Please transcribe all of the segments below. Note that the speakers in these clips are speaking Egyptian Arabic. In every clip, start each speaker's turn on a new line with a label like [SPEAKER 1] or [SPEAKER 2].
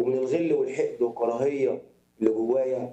[SPEAKER 1] ومن الغل والحقد والكراهيه اللي جوايا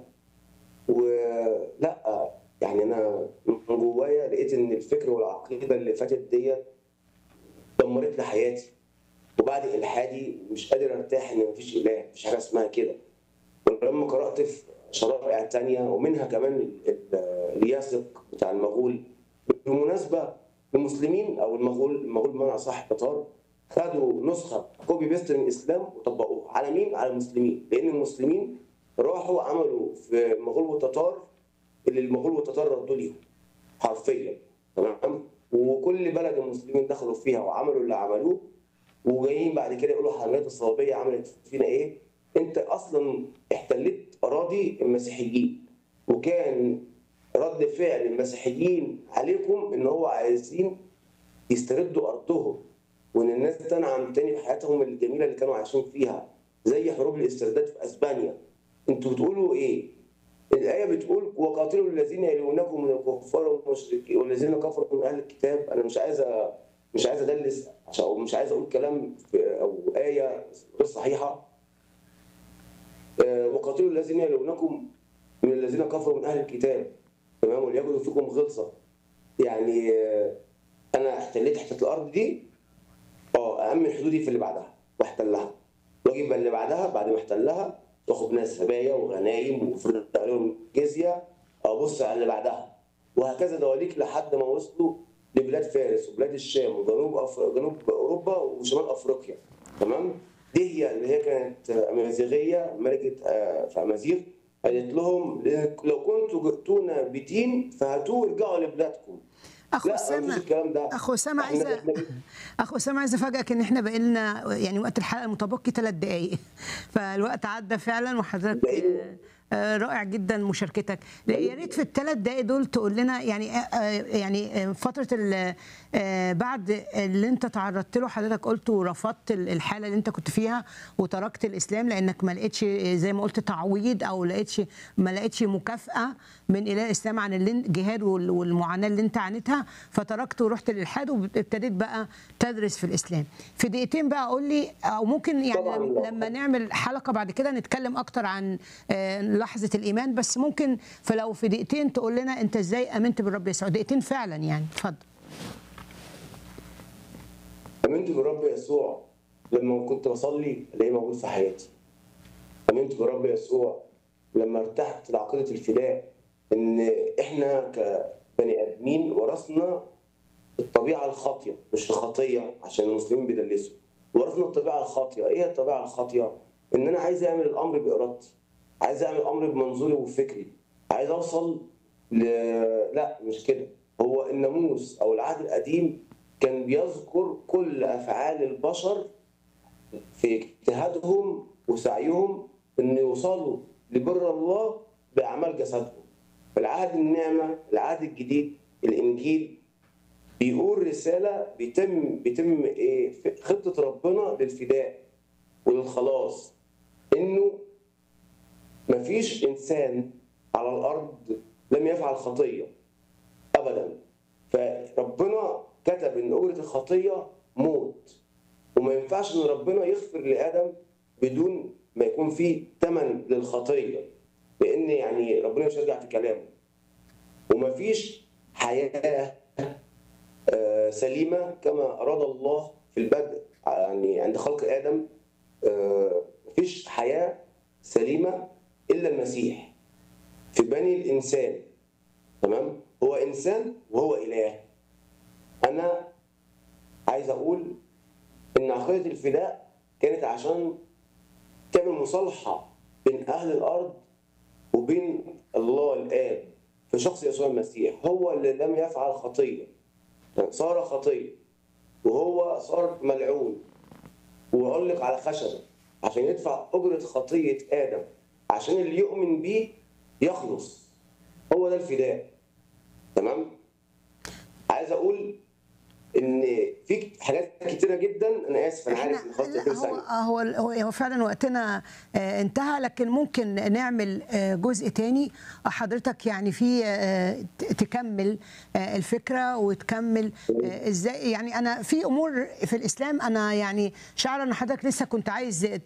[SPEAKER 1] ولا يعني انا من جوايا لقيت ان الفكر والعقيده اللي فاتت ديت دمرت لي حياتي وبعد الحادي مش قادر ارتاح ان مفيش اله مفيش حاجه اسمها كده ولما قرات في شرائع تانية ومنها كمان ال- ال- الياسق بتاع المغول بالمناسبه المسلمين او المغول المغول بمعنى اصح التتار خدوا نسخه كوبي بيست من الاسلام وطبقوها على مين؟ على المسلمين لان المسلمين راحوا عملوا في المغول والتتار اللي المغول والتتار ردوا ليهم حرفيا تمام وكل بلد المسلمين دخلوا فيها وعملوا اللي عملوه وجايين بعد كده يقولوا الحملات الصليبيه عملت فينا ايه؟ انت اصلا احتلت اراضي المسيحيين وكان رد فعل المسيحيين عليكم ان هو عايزين يستردوا ارضهم وان الناس تنعم تاني بحياتهم الجميله اللي كانوا عايشين فيها زي حروب الاسترداد في اسبانيا انتوا بتقولوا ايه؟ الآية بتقول وقاتلوا الذين يلونكم من الكفار والمشركين والذين كفروا من أهل الكتاب أنا مش عايز أ- مش عايز أدلس عشان أو مش عايز أقول كلام في- أو آية غير صحيحة آه، وقاتلوا الذين يلونكم من الذين كفروا من أهل الكتاب تمام وليجدوا فيكم غلظة يعني آه، أنا احتليت حتة الأرض دي اه أأمن حدودي في اللي بعدها واحتلها واجي بقى اللي بعدها بعد ما احتلها واخد ناس هدايا وغنايم وفرض عليهم جزيه ابص على اللي بعدها وهكذا دواليك لحد ما وصلوا لبلاد فارس وبلاد الشام وجنوب أف... جنوب اوروبا وشمال افريقيا تمام دي هي اللي هي كانت امازيغيه ملكه آه، في امازيغ قالت لهم لو كنتوا جئتونا بدين فهاتوه ارجعوا لبلادكم
[SPEAKER 2] اخو
[SPEAKER 1] لا
[SPEAKER 2] اسامه
[SPEAKER 1] مفيش الكلام ده
[SPEAKER 2] اخو اسامه
[SPEAKER 1] إحنا-
[SPEAKER 2] عايزه
[SPEAKER 1] إحنا-
[SPEAKER 2] اخو اسامه عايزه افاجئك ان احنا بقالنا يعني وقت الحلقه المتبقي ثلاث دقائق فالوقت عدى فعلا وحضرتك
[SPEAKER 1] دقيقة.
[SPEAKER 2] آه، رائع جدا مشاركتك لا، يا ريت في الثلاث دقائق دول تقول لنا يعني آه، آه، يعني آه، فتره ال- آه، بعد اللي انت تعرضت له حضرتك قلت ورفضت ال- الحاله اللي انت كنت فيها وتركت الاسلام لانك ما لقيتش آه، زي ما قلت تعويض او لقيتش ما لقيتش مكافاه من اله الاسلام عن اللي- الجهاد وال- والمعاناه اللي انت عانيتها فتركت ورحت للالحاد وابتديت بقى تدرس في الاسلام في دقيقتين بقى قول لي او ممكن يعني
[SPEAKER 1] طبعاً.
[SPEAKER 2] لما نعمل حلقه بعد كده نتكلم اكتر عن آه، لحظه الايمان بس ممكن فلو في دقيقتين تقول لنا انت ازاي امنت بالرب يسوع دقيقتين فعلا يعني اتفضل
[SPEAKER 1] امنت بالرب يسوع لما كنت بصلي الاقيه موجود في حياتي امنت بالرب يسوع لما ارتحت لعقيده الفداء ان احنا كبني ادمين ورثنا الطبيعه الخاطيه مش الخطيه عشان المسلمين بيدلسوا ورثنا الطبيعه الخاطيه ايه الطبيعه الخاطيه ان انا عايز اعمل الامر بارادتي عايز اعمل الامر بمنظوري وفكري عايز اوصل ل... لا مش كده هو الناموس او العهد القديم كان بيذكر كل افعال البشر في اجتهادهم وسعيهم ان يوصلوا لبر الله باعمال جسدهم فالعهد النعمه العهد الجديد الانجيل بيقول رساله بيتم بيتم ايه في خطه ربنا للفداء وللخلاص انه مفيش انسان على الارض لم يفعل خطيه ابدا فربنا كتب ان اجره الخطيه موت وما ينفعش ان ربنا يغفر لادم بدون ما يكون فيه ثمن للخطيه لان يعني ربنا مش هيرجع في كلامه ومفيش حياه آه، سليمه كما اراد الله في البدء يعني عند خلق ادم آه، مفيش حياه سليمه الا المسيح في بني الانسان تمام هو انسان وهو اله انا عايز اقول ان عقيده الفداء كانت عشان تعمل مصالحه بين اهل الارض وبين الله الاب في شخص يسوع المسيح هو اللي لم يفعل خطيه صار خطيه وهو صار ملعون وعلق على خشبه عشان يدفع اجره خطيه ادم عشان اللي يؤمن بيه يخلص هو ده الفداء تمام عايز اقول ان في حاجات كتيره جدا انا اسف انا عارف ان خلاص
[SPEAKER 2] لا،
[SPEAKER 1] 30
[SPEAKER 2] هو
[SPEAKER 1] ثانيه
[SPEAKER 2] هو هو هو فعلا وقتنا آه، انتهى لكن ممكن نعمل آه، جزء تاني حضرتك يعني في آه، ت- تكمل آه، الفكره وتكمل آه، ازاي يعني انا في امور في الاسلام انا يعني شعر ان حضرتك لسه كنت عايز